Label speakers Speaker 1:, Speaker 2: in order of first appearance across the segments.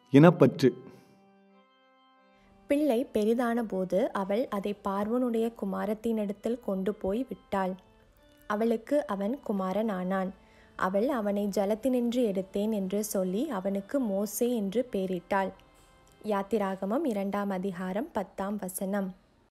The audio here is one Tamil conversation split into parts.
Speaker 1: இனப்பற்று
Speaker 2: பிள்ளை பெரிதான போது அவள் அதை பார்வோனுடைய குமாரத்தினிடத்தில் கொண்டு போய் விட்டாள் அவளுக்கு அவன் குமாரன் ஆனான் அவள் அவனை ஜலத்தினின்று எடுத்தேன் என்று சொல்லி அவனுக்கு மோசே என்று பெயரிட்டாள் யாத்திராகமம் இரண்டாம் அதிகாரம் பத்தாம் வசனம்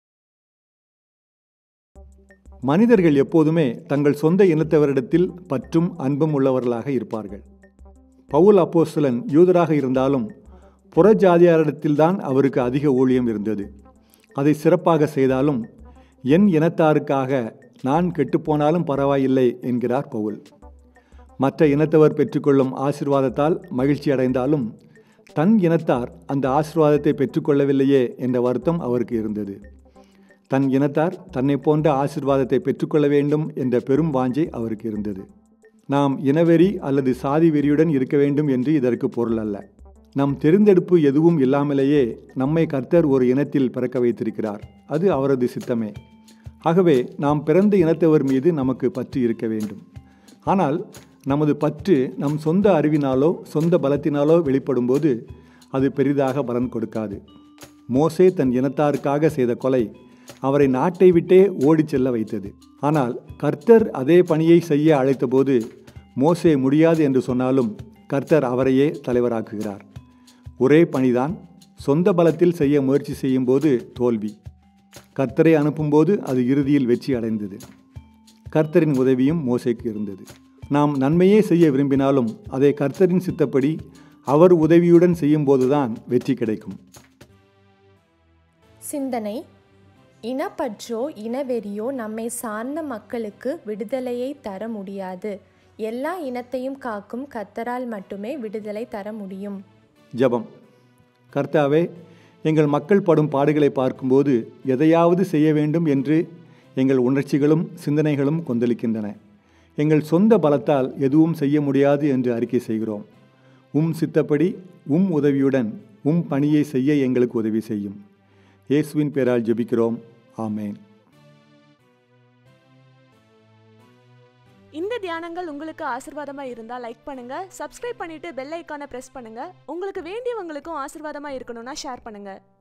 Speaker 1: மனிதர்கள் எப்போதுமே தங்கள் சொந்த இனத்தவரிடத்தில் பற்றும் அன்பும் உள்ளவர்களாக இருப்பார்கள் பவுல் அப்போஸ்தலன் யூதராக இருந்தாலும் புறஜாதியாரிடத்தில்தான் அவருக்கு அதிக ஊழியம் இருந்தது அதை சிறப்பாக செய்தாலும் என் இனத்தாருக்காக நான் கெட்டுப்போனாலும் பரவாயில்லை என்கிறார் பவுல் மற்ற இனத்தவர் பெற்றுக்கொள்ளும் ஆசிர்வாதத்தால் மகிழ்ச்சி அடைந்தாலும் தன் இனத்தார் அந்த ஆசிர்வாதத்தை பெற்றுக்கொள்ளவில்லையே என்ற வருத்தம் அவருக்கு இருந்தது தன் இனத்தார் தன்னை போன்ற ஆசிர்வாதத்தை பெற்றுக்கொள்ள வேண்டும் என்ற பெரும் வாஞ்சை அவருக்கு இருந்தது நாம் இனவெறி அல்லது சாதி வெறியுடன் இருக்க வேண்டும் என்று இதற்கு பொருள் அல்ல நம் தெரிந்தெடுப்பு எதுவும் இல்லாமலேயே நம்மை கர்த்தர் ஒரு இனத்தில் பிறக்க வைத்திருக்கிறார் அது அவரது சித்தமே ஆகவே நாம் பிறந்த இனத்தவர் மீது நமக்கு பற்று இருக்க வேண்டும் ஆனால் நமது பற்று நம் சொந்த அறிவினாலோ சொந்த பலத்தினாலோ வெளிப்படும்போது அது பெரிதாக பலன் கொடுக்காது மோசே தன் இனத்தாருக்காக செய்த கொலை அவரை நாட்டை விட்டே ஓடிச் செல்ல வைத்தது ஆனால் கர்த்தர் அதே பணியை செய்ய அழைத்தபோது மோசே முடியாது என்று சொன்னாலும் கர்த்தர் அவரையே தலைவராக்குகிறார் ஒரே பணிதான் சொந்த பலத்தில் செய்ய முயற்சி செய்யும்போது தோல்வி கர்த்தரை அனுப்பும்போது அது இறுதியில் வெற்றி அடைந்தது கர்த்தரின் உதவியும் மோசேக்கு இருந்தது நாம் நன்மையே செய்ய விரும்பினாலும் அதை கர்த்தரின் சித்தப்படி அவர் உதவியுடன் செய்யும்போதுதான் வெற்றி கிடைக்கும்
Speaker 2: சிந்தனை இனப்பற்றோ இனவெறியோ நம்மை சார்ந்த மக்களுக்கு விடுதலையை தர முடியாது எல்லா இனத்தையும் காக்கும் கர்த்தரால் மட்டுமே விடுதலை தர முடியும்
Speaker 1: ஜெபம் கர்த்தாவே எங்கள் மக்கள் படும் பாடுகளை பார்க்கும்போது எதையாவது செய்ய வேண்டும் என்று எங்கள் உணர்ச்சிகளும் சிந்தனைகளும் கொந்தளிக்கின்றன எங்கள் சொந்த பலத்தால் எதுவும் செய்ய முடியாது என்று அறிக்கை செய்கிறோம் உம் சித்தப்படி உம் உதவியுடன் உம் பணியை செய்ய எங்களுக்கு உதவி செய்யும் இயேசுவின் பேரால் ஜெபிக்கிறோம் ஆமேன்
Speaker 3: இந்த தியானங்கள் உங்களுக்கு ஆசீர்வாதமா இருந்தா லைக் பண்ணுங்க சப்ஸ்கிரைப் பண்ணிட்டு பெல் ஐக்கானை பிரஸ் பண்ணுங்க உங்களுக்கு வேண்டியவங்களுக்கும் ஆசீர்வாதமா இருக்கணும்னா ஷேர் பண்ணுங்க